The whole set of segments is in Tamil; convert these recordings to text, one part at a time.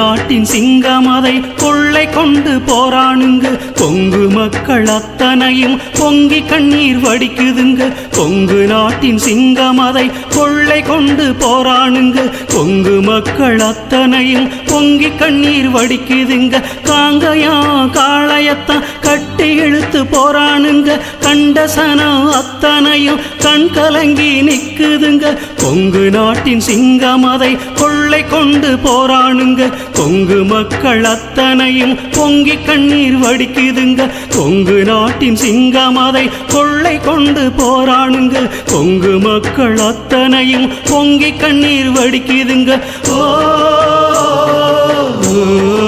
நாட்டின் சிங்கம் அதை கொள்ளை கொண்டு போரானுங்க கொங்கு மக்கள் அத்தனையும் பொங்கி கண்ணீர் வடிக்குதுங்க கொங்கு நாட்டின் சிங்கம் அதை கொள்ளை கொண்டு போரானுங்க கொங்கு மக்கள் அத்தனையும் பொங்கி கண்ணீர் வடிக்குதுங்க காங்கையா காளையத்தான் கட்டி இழுத்து போரானுங்க கண்டசனம் அத்தனையும் கண் கலங்கி நிக்குதுங்க கொங்கு நாட்டின் சிங்கம் அதை கொள்ளை கொண்டு போரானுங்க கொங்கு மக்கள் அத்தனையும் பொங்கி கண்ணீர் வடிக்குதுங்க கொங்கு நாட்டின் சிங்கம் அதை கொள்ளை கொண்டு போரானுங்க கொங்கு மக்கள் அத்தனையும் பொங்கி கண்ணீர் வடிக்குதுங்க ஓ ஓ,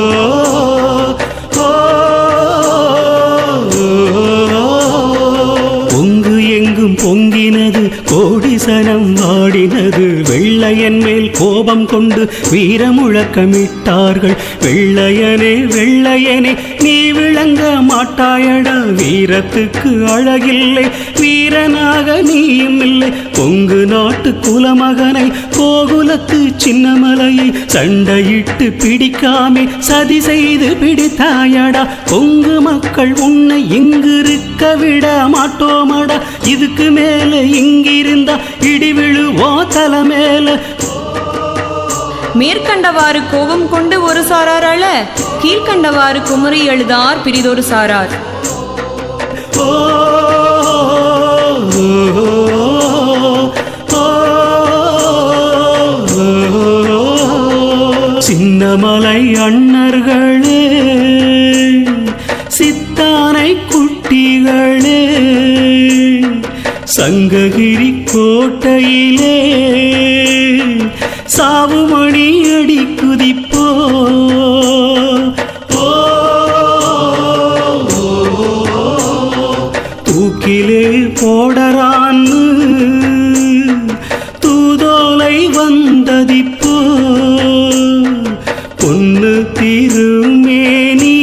ஓ, பொங்கு எங்கும் பொங்கினது கோடிசனம் வாடினது வெள்ளையன் மேல் கோபம் கொண்டு வீரமுழக்கமிட்டார்கள் வெள்ளையனே வெள்ளையனே நீ விளங்க மாட்டாயடா வீரத்துக்கு அழகில்லை வீரனாக நீயும் இல்லை பொங்கு நாட்டு குலமகனை கோகுலத்து சின்னமலையை சண்டையிட்டு பிடிக்காமே சதி செய்து பிடித்தாயடா கொங்கு மக்கள் உன்னை இங்கு இருக்க விட மாட்டோமடா இதுக்கு மேல இங்கிருந்தா இடி விழுவோ தலை மேல மேற்கண்டவாறு கோபம் கொண்டு ஒரு சாரார் அழ கீழ்கண்டவாறு குமரி எழுதார் பிரிதொரு சாரார் ஓ, ஓ, ஓ, சின்னமலை அண்ணர்களே சித்தானை குட்டிகளே சங்ககிரி கோட்டையிலே சாவுமணி அடி குதிப்போ ஓ, தூக்கிலே போடறான்னு தூதோலை வந்ததிப்போ பொண்ணு திருமேனி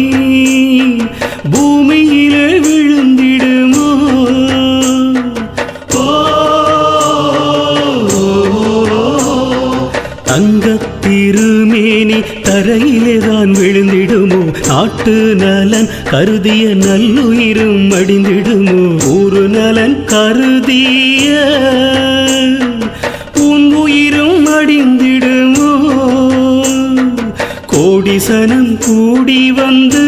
பூமியிலே விழுந்திடுமோ தங்கத் திருமேனி தரையிலே தான் விழுந்திடுமோ நாட்டு நலன் கருதிய நல்லுயிரும் அடிந்திடுமோ ஒரு நலன் கருதிய உன் உயிரும் அடிந்திடுமோ கோடிசனம் கூடி வந்து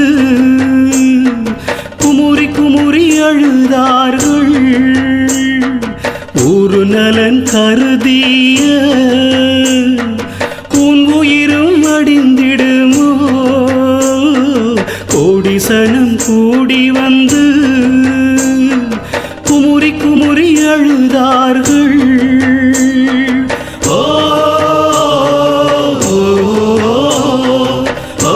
குமுறி குமுறி அழுதார்கள் ஒரு நலன் கருதிய உன் உயிரும் அடிந்திடுமோ கோடிசனம் கூடி வந்து குமுறி குமுறி அழுதார்கள் ஓ, ஓ,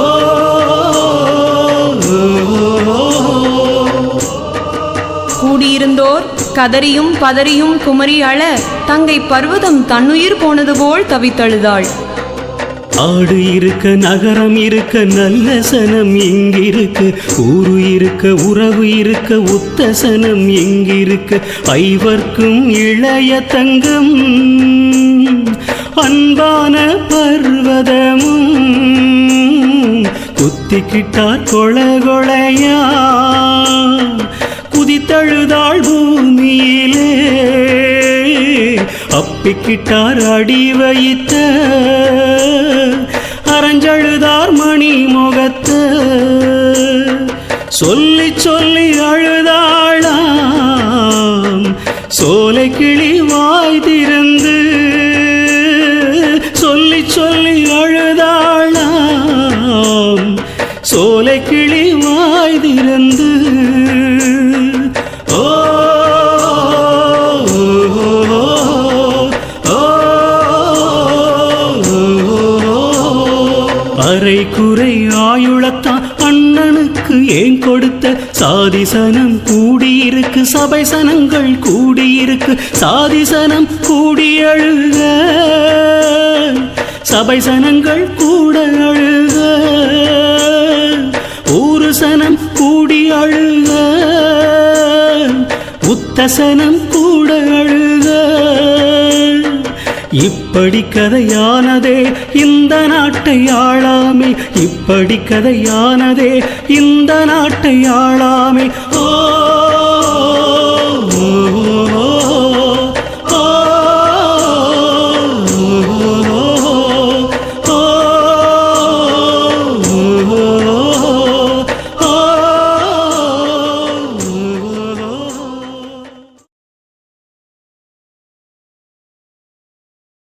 ஓ, ஓ. கூடியிருந்தோர் கதறியும் பதறியும் குமரி அழ தங்கை பர்வதம் தன்னுயிர் போனது போல் தவித்தழுதாள் ஆடு இருக்க நகரம் இருக்க நல்ல சனம் இங்கிருக்கு ஊரு இருக்க உறவு இருக்க உத்த சனம் இங்கிருக்கு ஐவர்க்கும் இளைய தங்கம் அன்பான பர்வதமும் குத்திக்கிட்டார் கொள கொளையா குதித்தழுதாள் பூமியிலே அப்பிக்கிட்டார் அடி வைத்த அரஞ்சழுதார் மணி முகத்த சொல்லி சொல்லி அழுதாளாம் சோலை கிளி வாய் திறந்து சொல்லி சொல்லி அழுதாளாம் சோலை கிளி வாய் திறந்து ஓ அரை குறை ஆயுளத்தான் அண்ணனுக்கு ஏன் கொடுத்த சாதிசனம் கூடியிருக்கு சபை சனங்கள் கூடியிருக்கு சாதிசனம் கூடி அழுக சபை சனங்கள் கூட அழுக ஊரு சனம் கூடி அழுக உத்தசனம் கூட அழுக இப்படி கதையானதே இந்த நாட்டை ஆளாமே இப்படி கதையானதே இந்த நாட்டை ஆளாமே ஓ